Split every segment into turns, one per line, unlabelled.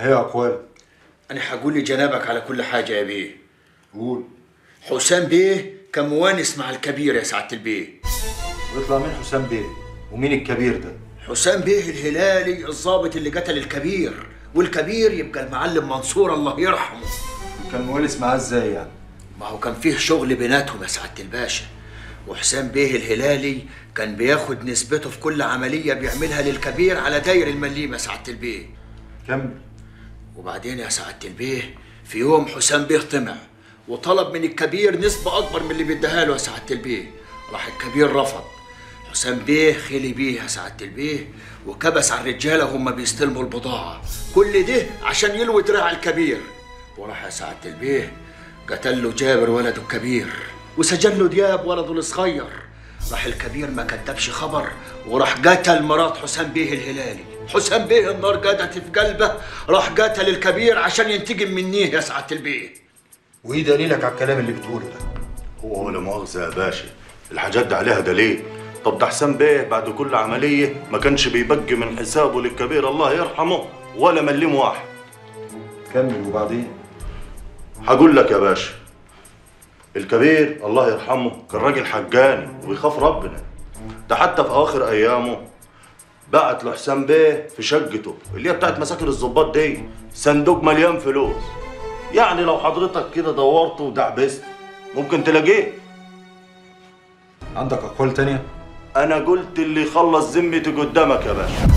هي اقوال
انا هقول لجنابك على كل حاجه يا بيه
قول
حسام بيه كان موانس مع الكبير يا سعاده البيه
ويطلع مين حسام بيه ومين الكبير ده
حسام بيه الهلالي الضابط اللي قتل الكبير والكبير يبقى المعلم منصور الله يرحمه
كان موالس معاه ازاي يعني
ما هو كان فيه شغل بيناتهم يا سعاده الباشا وحسام بيه الهلالي كان بياخد نسبته في كل عمليه بيعملها للكبير على داير المليمه يا سعاده البيه
كمل
وبعدين يا سعاده البيه في يوم حسام بيه طمع وطلب من الكبير نسبه اكبر من اللي بيديها له يا سعاده البيه راح الكبير رفض حسام بيه خلي بيه يا سعاده البيه وكبس على الرجاله وهم بيستلموا البضاعه كل ده عشان يلوي دراع الكبير وراح يا سعاده البيه قتل له جابر ولده الكبير وسجن له دياب ولده الصغير راح الكبير ما كتبش خبر وراح قتل مرات حسام بيه الهلالي حسام بيه النار جدت في قلبه راح قتل الكبير عشان ينتقم منيه يا سعاده البيه
وايه دليلك على الكلام اللي بتقوله ده
هو ولا مؤاخذة يا باشا الحاجات دي عليها دليل طب ده حسام بيه بعد كل عملية ما كانش بيبقي من حسابه للكبير الله يرحمه ولا مليم واحد
كمل وبعدين
هقول لك يا باشا الكبير الله يرحمه كان راجل حجاني ويخاف ربنا ده حتى في اواخر ايامه بعت لحسام بيه في شقته اللي هي بتاعت مساكن الظباط دي صندوق مليان فلوس يعني لو حضرتك كده دورت ودعبست ممكن تلاقيه
عندك اقوال تانية
انا قلت اللي يخلص ذمتي قدامك يا باشا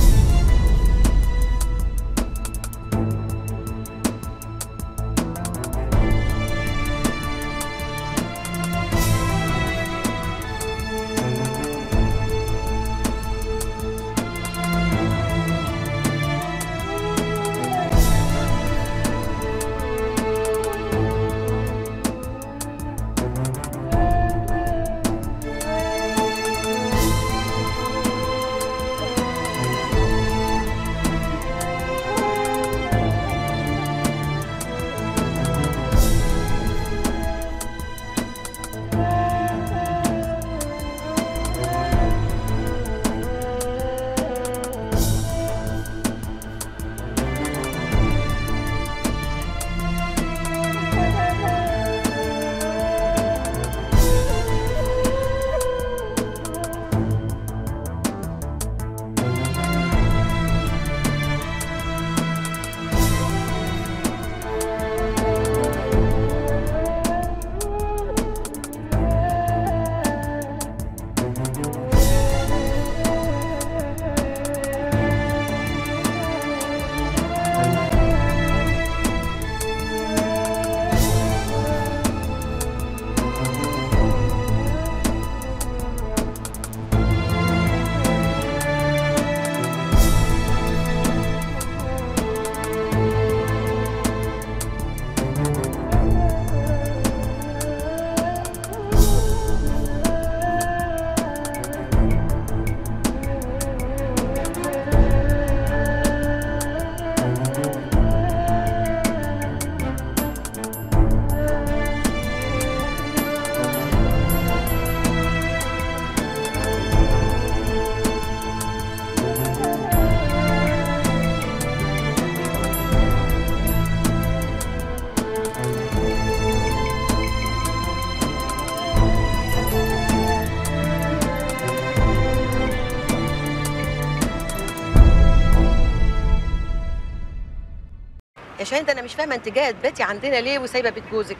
يا شاهين ده انا مش فاهمه انت جايه تباتي عندنا ليه وسايبه بيت جوزك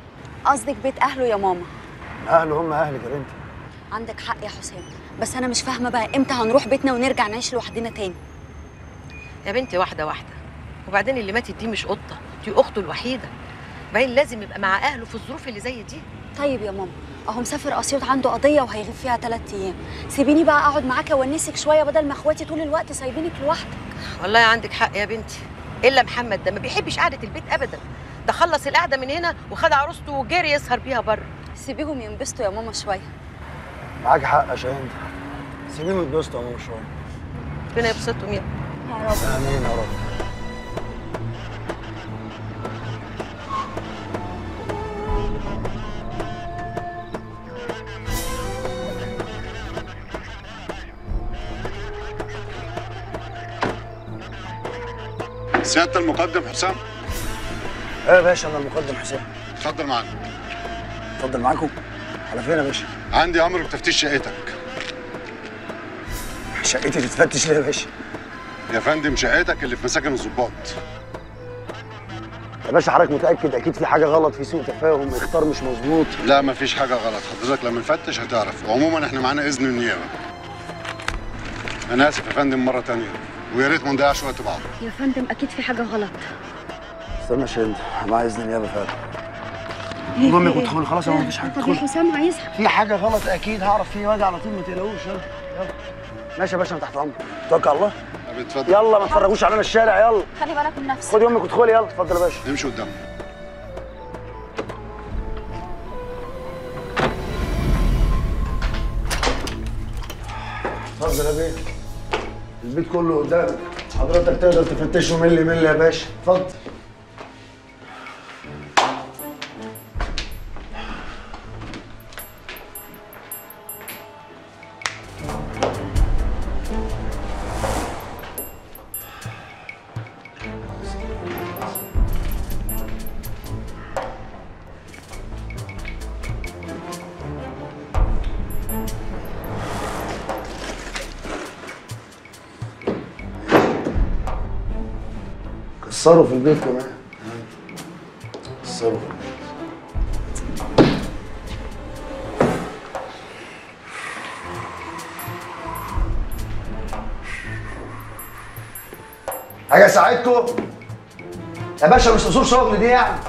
قصدك بيت اهله يا ماما
اهله هم اهلك يا بنتي
عندك حق يا حسام بس انا مش فاهمه بقى امتى هنروح بيتنا ونرجع نعيش لوحدنا تاني
يا بنتي واحده واحده وبعدين اللي ماتت دي مش قطه دي اخته الوحيده باين لازم يبقى مع اهله في الظروف اللي زي دي
طيب يا ماما اهو مسافر اسيوط عنده قضيه وهيغيب فيها ثلاث ايام سيبيني بقى اقعد معاك اونسك شويه بدل ما اخواتي طول الوقت سايبينك لوحدك
والله عندك حق يا بنتي الا محمد ده ما بيحبش قعده البيت ابدا ده خلص القعده من هنا وخد عروسته وجري يسهر بيها بره
سيبيهم ينبسطوا يا ماما شويه
معاك حق يا شاهين سيبيهم يتبسطوا يا ماما شويه
ربنا يبسطهم يا
يا رب
امين يا رب
سيادة المقدم حسام
ايه يا باشا انا المقدم حسين
اتفضل معانا
اتفضل معاكم على فين يا باشا
عندي امر بتفتيش شقتك
شقتي تتفتش ليه يا باشا
يا فندم شقتك اللي في مساكن الضباط
يا باشا حضرتك متاكد اكيد في حاجه غلط في سوء تفاهم اختار مش مظبوط
لا مفيش حاجة غلط حضرتك لما نفتش هتعرف وعموما احنا معانا اذن النيابة انا اسف يا فندم مرة تانية ويا ريت ما نضيعش وقت بعض
يا فندم اكيد في حاجه غلط
استنى يا شهد معايا اذن النيابه فعلا خد امك وادخلي خلاص انا مفيش حاجه
طب يا
ادخلي
حسام عايزها
في حاجه غلط اكيد هعرف فيه واجي على طول ما تقلقوش يلا يلا ماشي يا باشا انا تحت امرك توكل على الله
طب اتفضل
يلا ما تفرجوش علينا الشارع يلا
خلي بالك من نفسك
خدي امك وادخلي يلا اتفضل يا باشا
امشي قدام
اتفضل يا بيه البيت كله قدامك حضرتك تقدر تفتشه ملي ملي يا باشا اتفضل كسروا في البيت كمان كسروا في البيت حاجة اساعدكم يا باشا مش اصول شغل دي يعني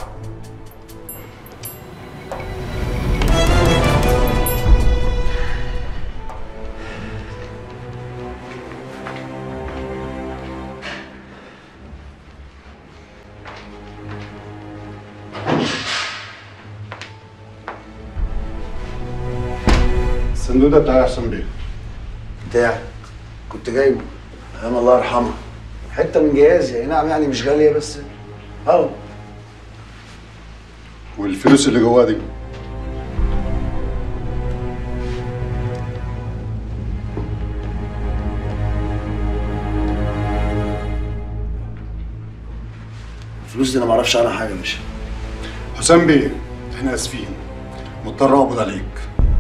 الصندوق ده بتاع حسام بيه
بتاعك كنت جايبه ايام الله يرحمه حته من جهازي اي نعم يعني مش غاليه بس اهو
والفلوس اللي جواه دي
الفلوس دي انا ما اعرفش عنها حاجه يا باشا
حسام بيه احنا اسفين مضطر اقبض عليك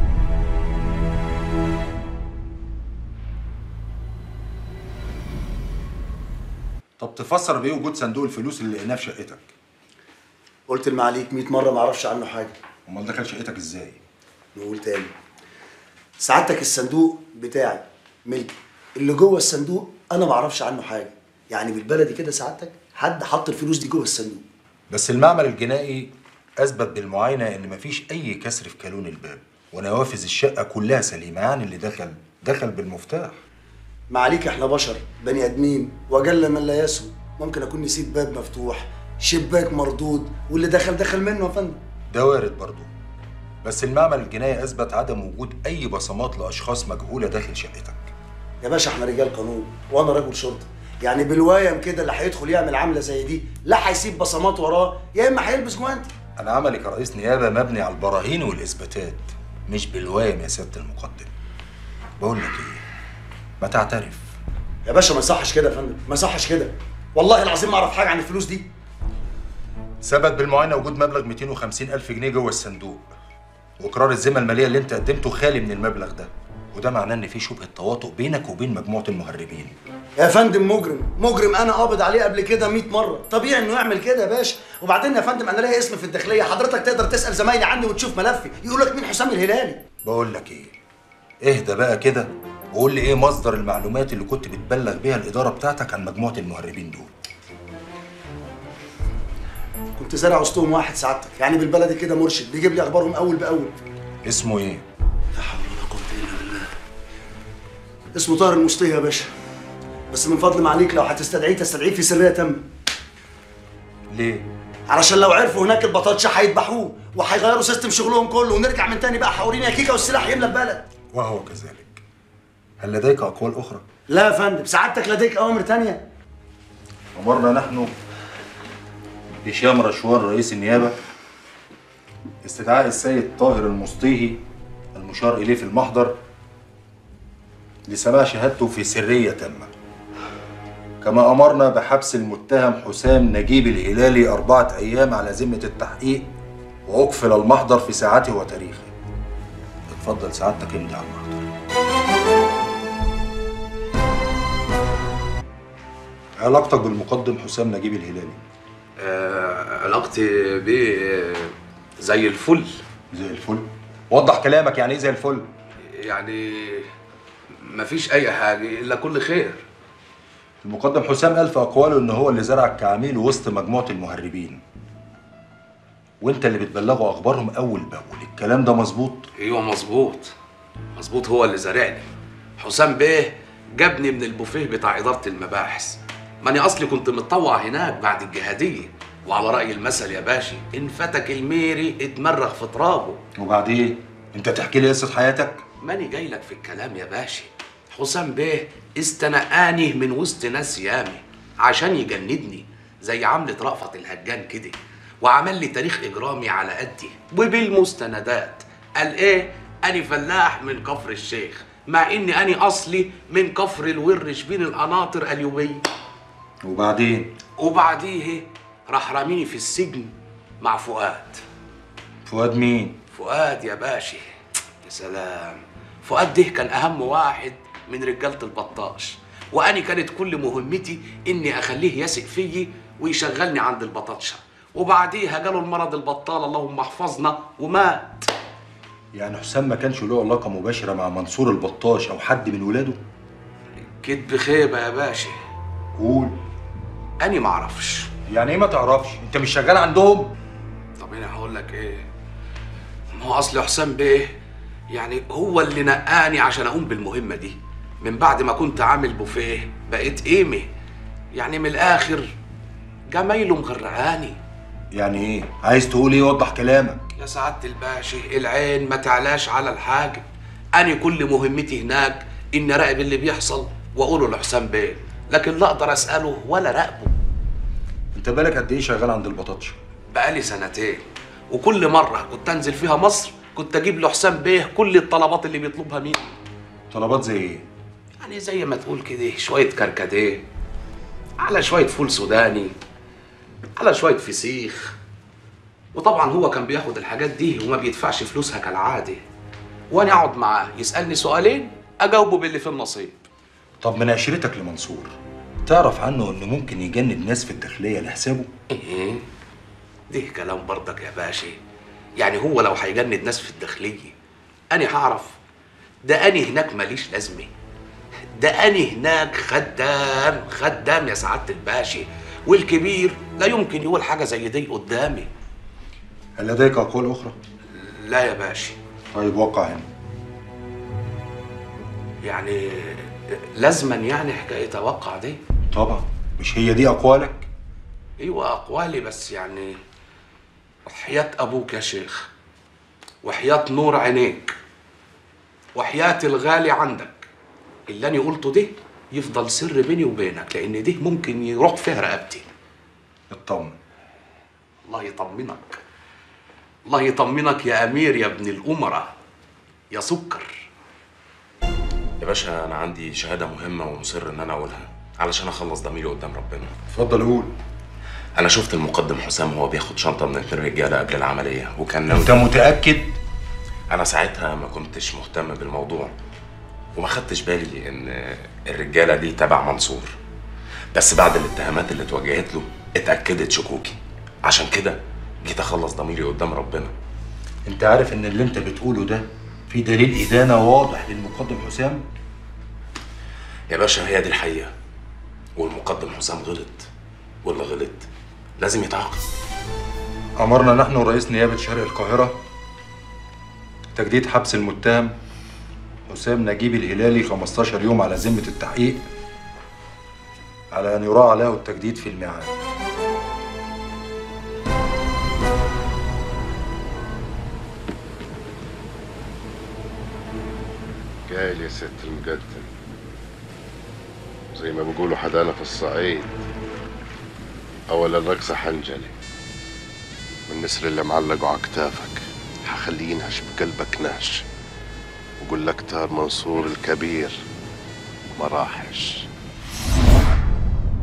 طب تفسر بايه وجود صندوق الفلوس اللي لقيناه في شقتك
قلت المعاليك 100 مره ما اعرفش عنه حاجه
امال دخل شقتك ازاي
نقول تاني سعادتك الصندوق بتاعي ملكي اللي جوه الصندوق انا ما اعرفش عنه حاجه يعني بالبلدي كده سعادتك حد حط الفلوس دي جوه الصندوق
بس المعمل الجنائي اثبت بالمعاينه ان مفيش اي كسر في كالون الباب ونوافذ الشقه كلها سليمه يعني اللي دخل دخل بالمفتاح
معاليك احنا بشر بني ادمين وجل من لا يسهو ممكن اكون نسيت باب مفتوح شباك مردود واللي دخل دخل منه يا فندم
ده وارد برضه بس المعمل الجنائي اثبت عدم وجود اي بصمات لاشخاص مجهوله داخل شقتك
يا باشا احنا رجال قانون وانا رجل شرطه يعني بالوايم كده اللي هيدخل يعمل عمله زي دي لا هيسيب بصمات وراه يا اما هيلبس جوانتي
انا عملي كرئيس نيابه مبني على البراهين والاثباتات مش بالوايم يا سياده المقدم بقول لك ايه ما تعترف
يا باشا ما يصحش كده يا فندم ما يصحش كده والله العظيم ما اعرف حاجه عن الفلوس دي
ثبت بالمعاينه وجود مبلغ 250 الف جنيه جوه الصندوق واقرار الذمه الماليه اللي انت قدمته خالي من المبلغ ده وده معناه ان في شبهه تواطؤ بينك وبين مجموعه المهربين
يا فندم مجرم مجرم انا قابض عليه قبل كده 100 مره طبيعي انه يعمل كده يا باشا وبعدين يا فندم انا ليا اسم في الداخليه حضرتك تقدر تسال زمايلي عني وتشوف ملفي يقول لك مين حسام الهلالي
بقول لك ايه اهدى بقى كده وقول لي ايه مصدر المعلومات اللي كنت بتبلغ بيها الاداره بتاعتك عن مجموعه المهربين دول
كنت زارع وسطهم واحد سعادتك يعني بالبلدي كده مرشد بيجيب لي اخبارهم اول باول
اسمه ايه
لا حول ولا قوه الا بالله اسمه طاهر المصطفى يا باشا بس من فضل معاليك لو هتستدعيه تستدعيه في سريه تامه
ليه
علشان لو عرفوا هناك البطاطشة هيذبحوه وهيغيروا سيستم شغلهم كله ونرجع من تاني بقى حورين يا كيكه والسلاح يملى البلد
وهو كذلك هل لديك اقوال اخرى
لا يا فندم سعادتك لديك اوامر تانية
أمرنا نحن هشام رشوان رئيس النيابة استدعاء السيد طاهر المصطيهي المشار إليه في المحضر لسماع شهادته في سرية تامة كما أمرنا بحبس المتهم حسام نجيب الهلالي أربعة أيام على ذمة التحقيق وأقفل المحضر في ساعته وتاريخه اتفضل سعادتك امضي على المحضر علاقتك بالمقدم حسام نجيب الهلالي
آه علاقتي بيه آه، زي الفل
زي الفل وضح كلامك يعني ايه زي الفل
يعني مفيش اي حاجه الا كل خير
المقدم حسام قال في أقواله إن هو اللي زرعك كعميل وسط مجموعة المهربين وانت اللي بتبلغوا اخبارهم اول باول الكلام ده مظبوط
ايوه مظبوط مظبوط هو اللي زارعني حسام بيه جابني من البوفيه بتاع اداره المباحث ماني اصلي كنت متطوع هناك بعد الجهاديه وعلى راي المثل يا باشا ان فتك الميري اتمرغ في ترابه
وبعدين انت تحكي لي قصه حياتك
ماني جاي لك في الكلام يا باشا حسام بيه استنقاني من وسط ناس يامي عشان يجندني زي عملة رأفت الهجان كده وعمل لي تاريخ إجرامي على قدي وبالمستندات قال إيه أنا فلاح من كفر الشيخ مع إني أنا أصلي من كفر الورش بين القناطر اليوبية
وبعدين
وبعديه راح راميني في السجن مع فؤاد
فؤاد مين
فؤاد يا باشا يا سلام فؤاد ده كان اهم واحد من رجاله البطاش واني كانت كل مهمتي اني اخليه يثق فيي ويشغلني عند البطاطشه وبعديها جاله المرض البطال اللهم احفظنا ومات
يعني حسام ما كانش له علاقه مباشره مع منصور البطاش او حد من ولاده
كدب خيبه يا باشا
قول
اني معرفش
يعني ايه ما تعرفش انت مش شغال عندهم
طب انا هقول لك ايه ما هو اصل حسام بيه يعني هو اللي نقاني عشان اقوم بالمهمه دي من بعد ما كنت عامل بوفيه بقيت قيمه يعني من الاخر جمايله مغرقاني
يعني ايه عايز تقول ايه وضح كلامك
يا سعاده الباشا العين ما تعلاش على الحاجه انا كل مهمتي هناك اني اراقب اللي بيحصل واقوله لحسام بيه لكن لا اقدر اساله ولا راقبه
انت بالك قد ايه شغال عند البطاطش
بقالي سنتين وكل مرة كنت أنزل فيها مصر كنت أجيب له حسام بيه كل الطلبات اللي بيطلبها مني
طلبات زي ايه
يعني زي ما تقول كده شوية كركديه على شوية فول سوداني على شوية فسيخ وطبعا هو كان بياخد الحاجات دي وما بيدفعش فلوسها كالعادة وأنا أقعد معاه يسألني سؤالين أجاوبه باللي في النصيب
طب من عشرتك لمنصور تعرف عنه انه ممكن يجند ناس في الداخليه لحسابه
إيه ده كلام برضك يا باشا يعني هو لو هيجند ناس في الداخلية أنا هعرف ده أنا هناك ماليش لازمة ده أنا هناك خدام خدام يا سعادة الباشا والكبير لا يمكن يقول حاجة زي دي قدامي
هل لديك اقوال اخرى
لا يا باشا
طيب وقع هنا
يعني لازما يعني حكاية أوقع دي
طبعا مش هي دي اقوالك
ايوه اقوالي بس يعني وحياة ابوك يا شيخ وحياة نور عينيك وحياة الغالي عندك اللي انا قلته ده يفضل سر بيني وبينك لان ده ممكن يروح فيها رقبتي
اطمن
الله يطمنك الله يطمنك يا امير يا ابن الامراء يا سكر
يا باشا انا عندي شهاده مهمه ومصر ان انا اقولها علشان اخلص ضميري قدام ربنا
اتفضل قول
انا شفت المقدم حسام وهو بياخد شنطه من اتنين رجاله قبل العمليه وكان ناوي
انت متاكد
انا ساعتها ما كنتش مهتم بالموضوع وما خدتش بالي ان الرجاله دي تبع منصور بس بعد الاتهامات اللي اتوجهت له اتاكدت شكوكي عشان كده جيت اخلص ضميري قدام ربنا
انت عارف ان اللي انت بتقوله ده في دليل ادانه واضح للمقدم حسام
يا باشا هي دي الحقيقه والمقدم حسام غلط واللي غلط لازم يتعاقب
امرنا نحن رئيس نيابه شرق القاهره تجديد حبس المتهم حسام نجيب الهلالي 15 يوم على ذمه التحقيق على ان يراعى له التجديد في الميعاد
قايل يا ست المقدم زي ما بيقولوا حدانا في الصعيد أول الرقصة حنجلي والنسر اللي معلقه على كتافك حخليه ينهش بقلبك نهش وقول لك تار منصور الكبير ما راحش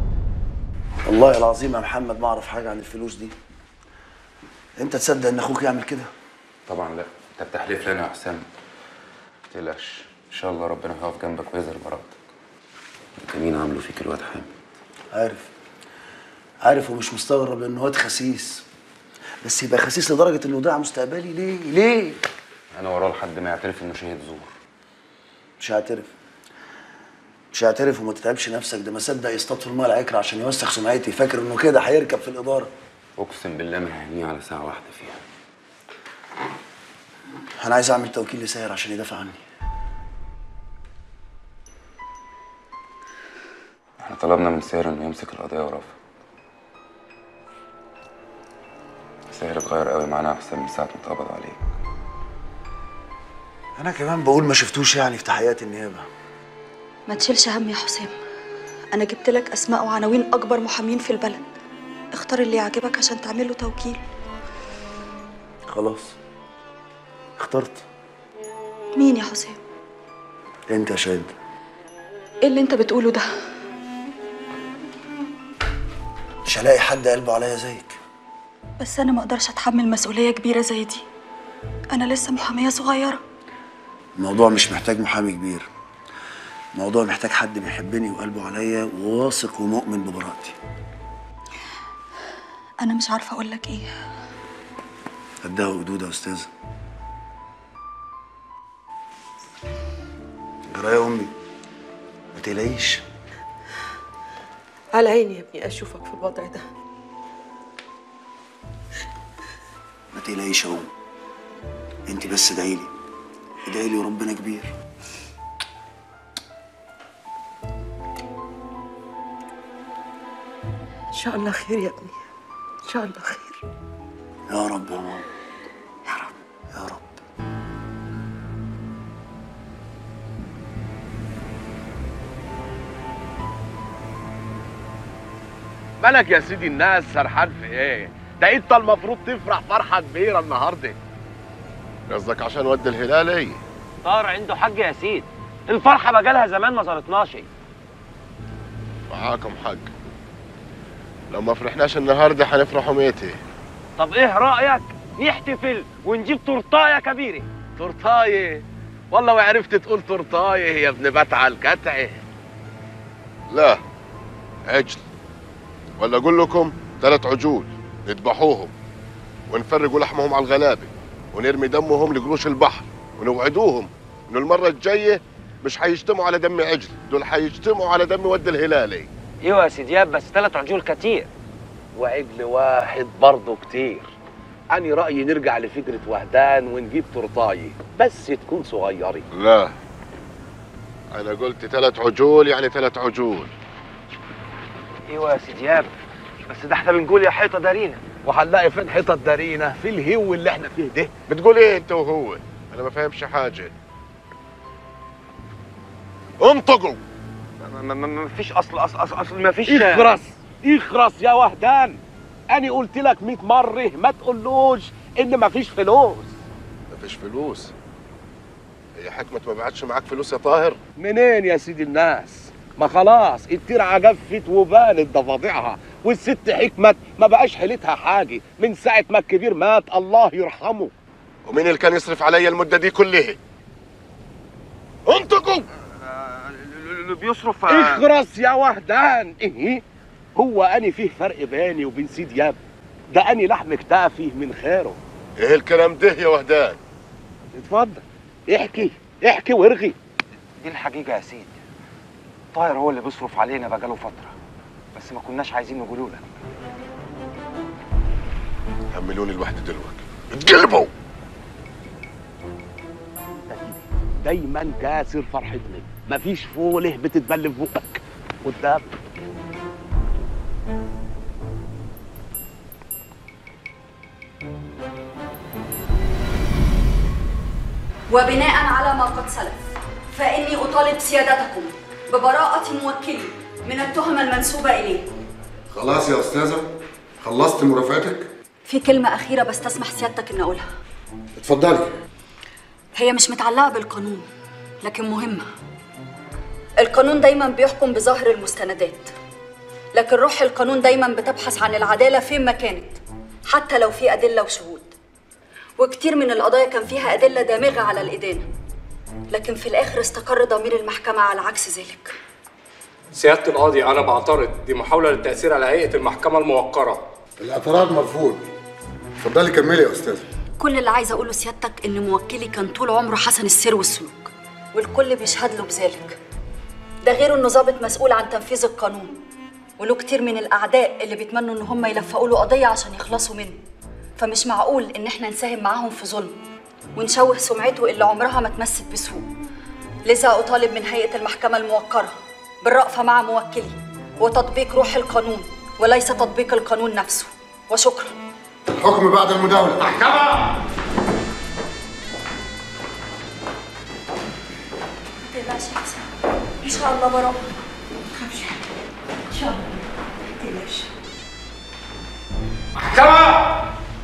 والله العظيم يا محمد ما اعرف حاجه عن الفلوس دي انت تصدق ان اخوك يعمل كده
طبعا لا انت بتحلف لنا يا حسام ما تقلقش ان شاء الله ربنا هيقف جنبك ويظهر براءتك انت مين عامله فيك الواد حامد
عارف عارف ومش مستغرب ان واد خسيس بس يبقى خسيس لدرجه انه ضيع مستقبلي ليه ليه
انا وراه لحد ما يعترف انه شهيد زور
مش هعترف مش هعترف وما تتعبش نفسك ده ما صدق يصطاد في الماء العكر عشان يوسخ سمعتي فاكر انه كده هيركب في الاداره
اقسم بالله ما ههنيه على ساعه واحده فيها
انا عايز اعمل توكيل لساهر عشان يدافع عني
احنا طلبنا من ساهر انه يمسك القضيه ورفض ساهر اتغير قوي معانا يا حسام من ساعه ما اتقبض عليه
انا كمان بقول ما شفتوش يعني في تحقيقات النيابه
ما تشيلش هم يا حسام انا جبت لك اسماء وعناوين اكبر محامين في البلد اختار اللي يعجبك عشان تعمل له توكيل
خلاص اخترت
مين يا حسام
انت يا شاد
ايه اللي انت بتقوله ده
مش هلاقي حد قلبه عليا زيك
بس انا ما اقدرش اتحمل مسؤوليه كبيره زي دي انا لسه محاميه صغيره
الموضوع مش محتاج محامي كبير الموضوع محتاج حد بيحبني وقلبه عليا وواثق ومؤمن ببراءتي
انا مش عارفه اقول لك ايه
قدها وقدود يا استاذه جرى يا امي ما تقلقيش
على عيني يا ابني اشوفك في الوضع ده
ما تقلقيش يا ام انت بس ادعي لي ادعي لي وربنا كبير
ان شاء الله خير يا ابني ان شاء الله خير
يا رب يا ماما يا رب يا رب
مالك يا سيدي الناس سرحان في ايه؟ ده انت المفروض تفرح فرحه كبيره النهارده
قصدك عشان ود الهلالي
طار عنده حق يا سيد الفرحه بقالها زمان ما صارتناش
معاكم حق لو ما فرحناش النهارده حنفرحوا ميتي
طب ايه رايك نحتفل ونجيب تورتايه كبيره
تورتايه والله وعرفت تقول تورتايه يا ابن بتع الكتعه
لا عجل ولا اقول لكم ثلاث عجول نذبحوهم ونفرقوا لحمهم على الغلابه ونرمي دمهم لقروش البحر ونوعدوهم انه المره الجايه مش هيجتمعوا على دم عجل دول هيجتمعوا على دم ود الهلالي
ايوه يا سيدي بس ثلاث عجول كتير
وعجل واحد برضه كتير أنا رأيي نرجع لفكرة وهدان ونجيب تورتايه بس تكون صغيرة
لا انا قلت ثلاث عجول يعني ثلاث عجول
ايوه يا سيدي بس ده احنا بنقول يا حيطه دارينا
وهنلاقي فين حتت دارينا في الهو اللي احنا فيه ده
بتقول ايه انت وهو انا ما فاهمش حاجه انطقوا
ما- ما ما فيش اصل اصل اصل, أصل ما فيش
اخرس اخرس يا وهدان أنا قلت لك 100 مرة ما تقولوش إن مفيش فلوس
مفيش فلوس هي حكمة ما بعتش معاك فلوس يا طاهر
منين يا سيدي الناس ما خلاص الترعة جفت وبانت ضفادعها والست حكمت ما بقاش حيلتها حاجة من ساعة ما الكبير مات الله يرحمه
ومين اللي كان يصرف عليا المدة دي كلها انطقوا
اللي بيصرف
اخرس يا وهدان ايه هو أنا فيه فرق بيني وبين سيد ياب ده أنا لحم كتافي من خيره
ايه الكلام ده يا وهدان
اتفضل احكي احكي وارغي
دي الحقيقه يا سيدي طاهر هو اللي بيصرف علينا بقاله فتره بس ما كناش عايزين نقوله لك
حملوني لوحدي دلوقتي اتقلبوا
دايما كاسر فرحتني مفيش فوله بتتبل في بقك قدام
وبناء على ما قد سلف فإني أطالب سيادتكم ببراءة موكلي من التهم المنسوبة إليه
خلاص يا استاذه خلصت مرافعتك
في كلمة أخيرة بس تسمح سيادتك إن أقولها
اتفضلي
هي مش متعلقة بالقانون لكن مهمة القانون دايما بيحكم بظاهر المستندات لكن روح القانون دايما بتبحث عن العدالة فين ما كانت حتى لو في أدلة وشهود وكتير من القضايا كان فيها أدلة دامغة على الإدانة لكن في الآخر استقر ضمير المحكمة على عكس ذلك
سيادة القاضي أنا بعترض دي محاولة للتأثير على هيئة المحكمة الموقرة
الاعتراض مرفوض اتفضلي كملي يا استاذ
كل اللي عايزة أقوله سيادتك إن موكلي كان طول عمره حسن السير والسلوك والكل بيشهد له بذلك ده غير إنه ضابط مسؤول عن تنفيذ القانون وله كتير من الأعداء اللي بيتمنوا إن هم يلفقوا له قضية عشان يخلصوا منه فمش معقول إن إحنا نساهم معاهم في ظلم ونشوه سمعته اللي عمرها ما اتمست بسوء لذا أطالب من هيئة المحكمة الموقرة بالرأفة مع موكلي وتطبيق روح القانون وليس تطبيق القانون نفسه وشكرا
الحكم بعد المداولة
محكمة
ما تقلقش يا حسن إن شاء الله براءة تخافش إن شاء الله ما تقلقش
محكمة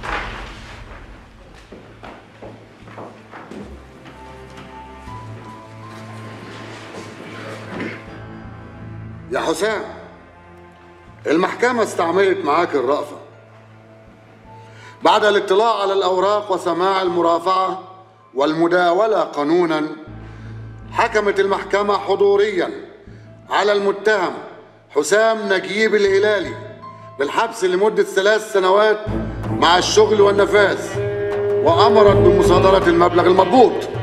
يا حسام المحكمة استعملت معاك الرأفة بعد الاطلاع على الأوراق وسماع المرافعة والمداولة قانونا حكمت المحكمة حضوريا على المتهم حسام نجيب الهلالي بالحبس لمدة ثلاث سنوات مع الشغل والنفاذ وأمرت بمصادرة المبلغ المضبوط